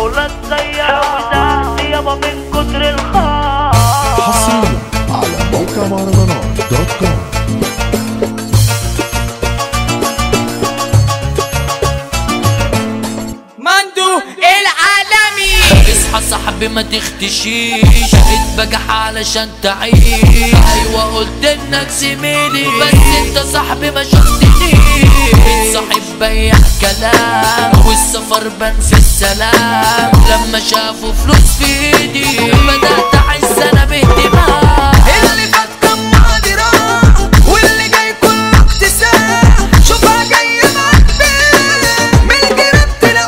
جولة سيئة وزعت يابا من كتر الخاص حصريا على موقع مهرجانات دوت كوم مندو العالمي اصحى صاحبي ما تختشيش اتبجح علشان تعيش ايوه قلت انك زميلي بس انت صاحبي ما شفتنيش صاحب بيع كلام والسفر بان في السلام لما شافوا فلوس في ايدي بدأت احس انا باهتمام اللي فات كان ماضي راح واللي جاي كله اكتساح شوفها جاية معاك بيه من الجراب طلع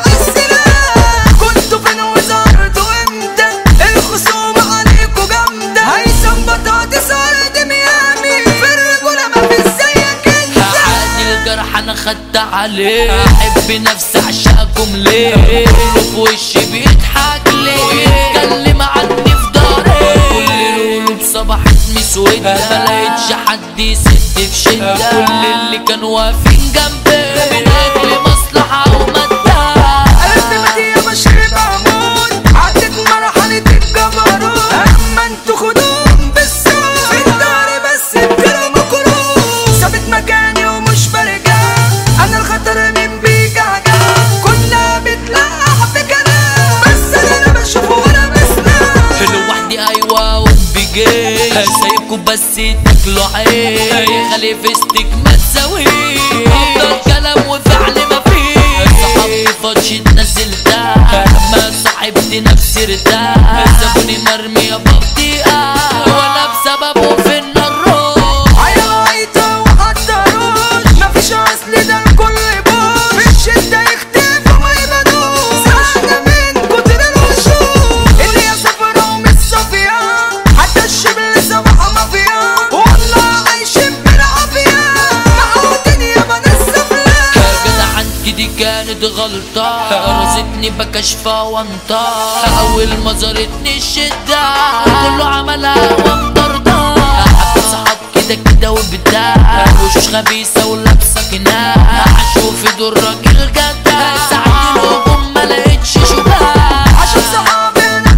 السلاح كنتوا فين وظهرتوا امتى الخصومة عليكوا جامدة هيثم بطاطس ارض ميامي في الرجولة ما في زيك انت عادي الجرح انا خدت عليه احب نفسي عشاكم ليه كله في وشي بيضحك ليه يتكلم عني في داري كل القلوب صبحت مسودة ما لقيتش حد يسد في شدة كل اللي كانوا واقفين جنبي من اجل مصلحة ومادة قلبي مدية مشرب عمود عدت مرحلة الجبروت أما انتوا خدوهم بالسوق في الدار بس اديله مكروه ثابت مكاني ومش برجع أنا الخطر من بيجعجع كلها بتلقح بكلام بس أنا بشوفه وأنا بسمع لوحدي ايوه وبجيش سايبكوا بس تاكلوا عيش خلي فيستك ما تساويش افضل كلام وفعل ما فيش صحابي فاتش نزلتها ما صاحبتي نفسي ارتاح سابوني مرمية ببطيئة وانا بسببه في النار عيطوا وحضروش مفيش اصل ده الكل بوش في الشدة يختفوا ما يبانوش زعلنا من كتر الوشوش اللي يا سفرة ومش صافية حتى الشبل صباح مافيا والله عايشين بالعافية معودين يا ناس سفلة جدع انت دي كانت غلطة رزتني بكشفة وانطة اول ما زارتني الشدة كله عملها ومطردة حتى صحاب كده كده وبتاع وشوش خبيثة ولابسة جناح اشوف دور راجل جدع ساعة الهجوم ما لقيتش شباب عشان صحابي انا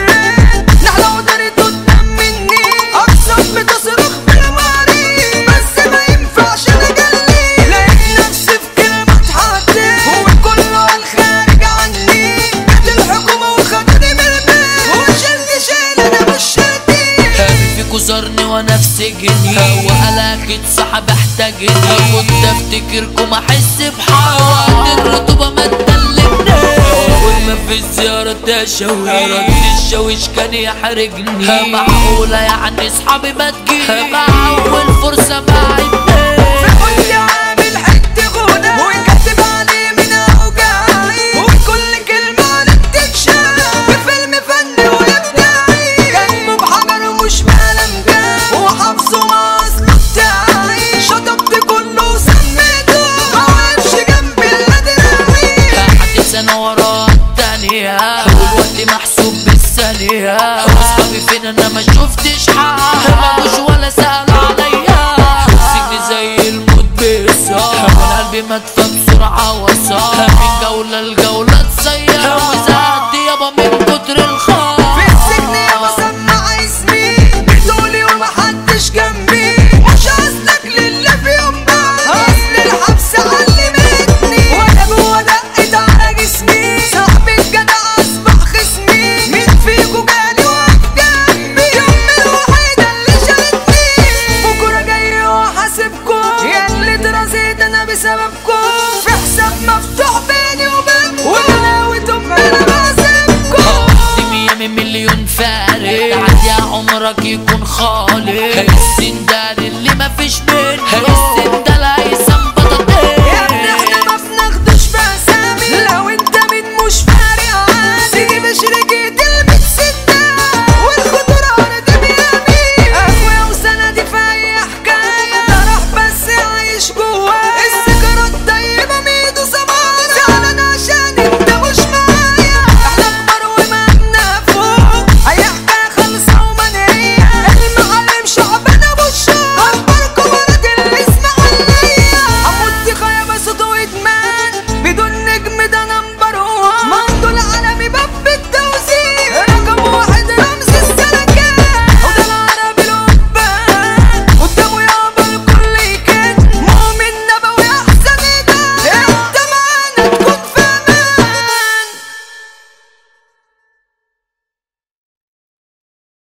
اتضريت نحلة ودارت قدام مني اقسم بتصرخ بالماري بس ما ينفعش انا جلي لقيت نفسي في كلمة اتحطيت والكل قال خارج عني جت الحكومة وخدني من البيت وشلت شيل انا مش شديد فيكوا زارني وانا في سجني وقلقت صاحب احتاجني كنت افتكركم احس بحال وقت الرطوبة ما تكلمني اول ما في الزيارة تشوي رد الشويش كان يحرجني معقولة يعني اصحابي ما تجيني مع اول فرصة بعدني كنت عامل حتة غنى وكاتب عليه من اوجاعي وكل كلمة انا بتتشاف بفيلم فني وابداعي كلمه بحجر ومش بقلم جاي وحافظه مع اصله بتاعي شطبت كله وسميته ما وقفش جنبي الا دراعي قعدت سنة ورا التانية والوقت محسوب بالثانية واصحابي فين انا ما شفتش حد ما جوش ولا سألوا عليا السجن زي الموت بيصاب وانا قلبي مدفى بسرعة وصاب من جولة لجولة تصير وزهقت يابا من كتر الخوف في السجن يابا سمع اسمي بتقولي ومحدش جنبي مش اصلك للي في يوم بعد اصل الحبس علمتني وانا جوا دقت على جسمي صاحبي الجدع اصبح خصمي مين فيكو جالي واقف جنبي يوم الوحيدة اللي شالتني بكرة جاي وهحاسبكم يا اللي اترزيت انا بسببكم في حساب مفتوح بيني وبينكم وغلاوتهم انا بسيبكم دي مية من مليون فارق عادي عمرك يكون خالي